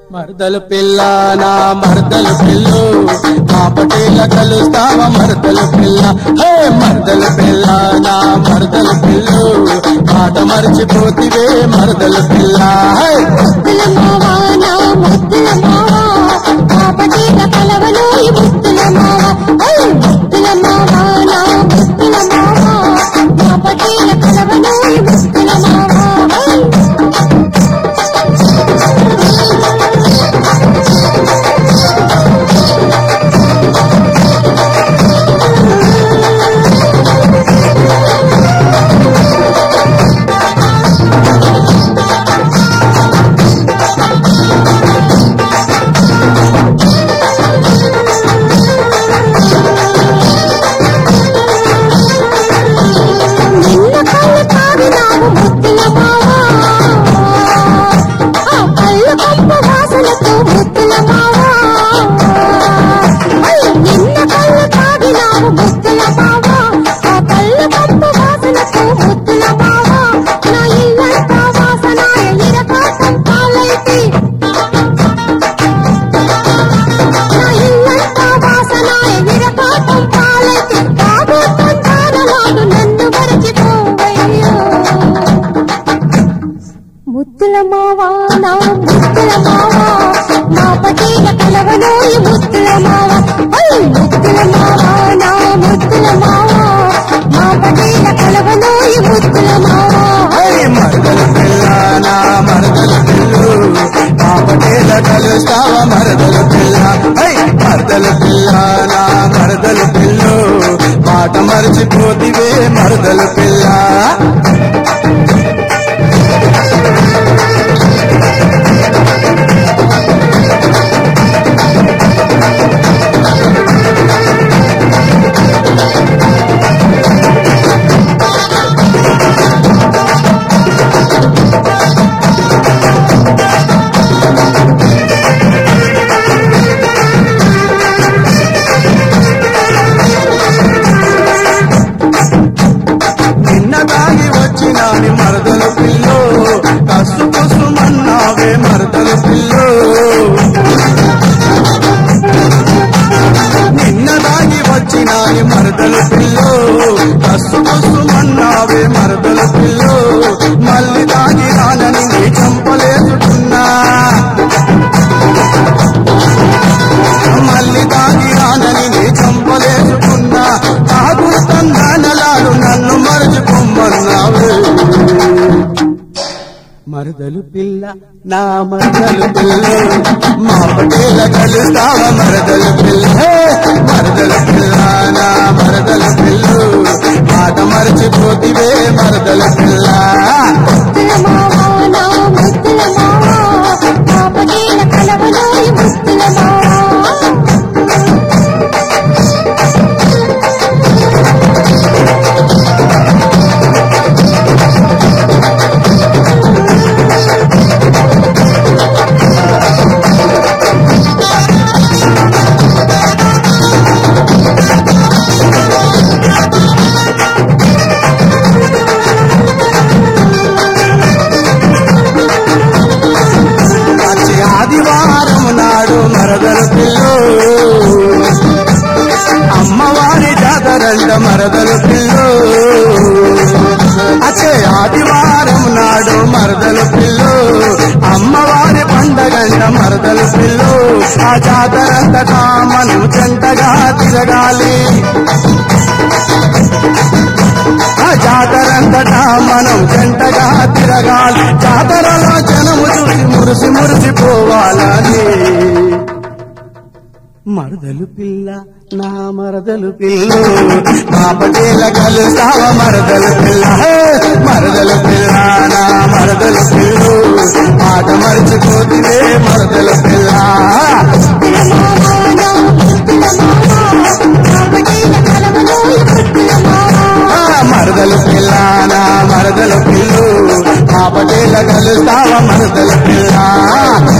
మరదలు పిల్ల నా మరదలు పిల్లు మా పటేల కలుస్తావా మరదలు పిల్ల హే మరదలు పిల్ల నా మరదలు పిల్లు మాట మరిచిపోతివే మరదలు పిల్ల హే ముద్దుల మావా నా ముద్దుల మావా పాపటీల కలవలో ఈ ముద్దుల మావా ఓయ్ ముద్దుల మావా నా ముద్దుల మావా పాపటీల కలవలో ఈ ముద్దుల మావా ఓయ్ నిన్న కళ్ళు తాగినావు ముద్దుల మావా ఆ కళ్ళు కంప వాసనతో ముద్దుల మావా ఓయ్ నిన్న కళ్ళు తాగినావు ముద్దుల మావా ఆ కళ్ళు కంప వాసనతో ముద్దుల మావా నా ఇల్లంతా వాసన ఎరకాటం పాలైతే నా ఇల్లంతా వాసన ఎరకాటం పాలైతే బాబు తంటానలాడు నన్ను మరచిపోవయ్యో ముద్దుల మావా నా ముద్దుల మావా నా పటీల కలవలో ఈ ముద్దుల మావా ఓయ్ ముద్దుల మావా నా ముద్దుల మావా నా పటీల కలవలో ఈ ముద్దుల మావా హే మరదలు పిల్ల నా మరదలు పిల్లు మా పటేల కలుస్తావా మరదలు పిల్ల హే మరదలు పిల్ల నా మరదలు పిల్లు మాట మరిచిపోతివే మరదలు పిల్ల నిన్న దాగి వచ్చినాని మరదలు పిల్లు కసు కుసుమన్నావే మరదలు పిల్లు నిన్న దాగి వచ్చినాని మరదలు పిల్లు కసు కుసుమన్నావే మరదలు పిల్లు మళ్ళీ దాగి రానని నీ చంపలేసుకున్నా మళ్ళీ దాగి రానని నీ చంపలేసుకున్నా తాగుతందానలాడు నన్ను మరచిపోమ్మన్నావే మరదలు పిల్ల నా మరదలు పిల్ల మా పటేల కలుస్తావ మరదలు పిల్ల హే! మరదలు పిల్ల నా మరదలు పిల్ల మాట మరచిపోతివే మరదలు పిల్ల ముద్దుల మావా నా ముద్దుల మావా నా పటీల కలవలో ఈ ముద్దుల మావా వచ్చే ఆదివారం నాడు మరదలు పిల్లు అమ్మవారి జాతరంట మరదలు పిల్లు అచ్చే ఆదివారం నాడు మరదలు పిల్లు అమ్మవారి పండగంట మరదలు పిల్లు ఆ జాతరంతటా మనం చెంతగా తిరగాలి ఆ జాతరంతటా మనం జంటగా తిరగాలి జాతరలో జనము చూసి మురిసి మురిసిపోవాలని మరదలు పిల్ల నా మరదలు పిల్ల మా పటేల కలుస్తావ మరదలు పిల్ల హే! మరదలు పిల్ల నా మరదలు పిల్ల మాట మరిచిపోతివే మరదలు పిల్ల ముద్దుల మావా నా ముద్దుల మావా నా పటీల కలవలో ఈ ముద్దుల మావా ఆ, మరదలు పిల్ల నా మరదలు పిల్లు మా పటేల కలుస్తావ మరదలు పిల్ల